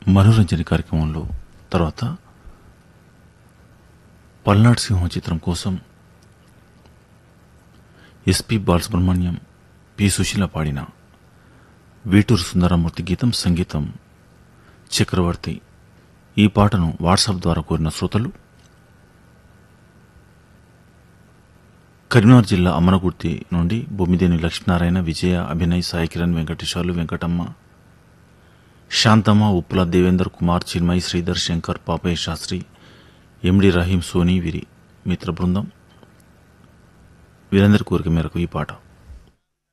మనోరంజన కార్యక్రమంలో తర్వాత పల్నాడు సింహం చిత్రం కోసం ఎస్పి బాలసుబ్రహ్మణ్యం పి సుశీల పాడిన వేటూరు సుందరమూర్తి గీతం సంగీతం చక్రవర్తి ఈ పాటను వాట్సాప్ ద్వారా కోరిన శ్రోతలు కరీంనగర్ జిల్లా అమరగుర్తి నుండి బొమ్మిదేని లక్ష్మీనారాయణ విజయ అభినయ్ సాయి కిరణ్ వెంకటేశ్వర్లు వెంకటమ్మ శాంతమ్మ ఉప్పుల దేవేందర్ కుమార్ చిన్మయ్ శ్రీధర్ శంకర్ పాపయ్య శాస్త్రి ఎండి రహీం సోనీ వీరి మిత్ర బృందం వీరందరి కోరిక మేరకు ఈ పాట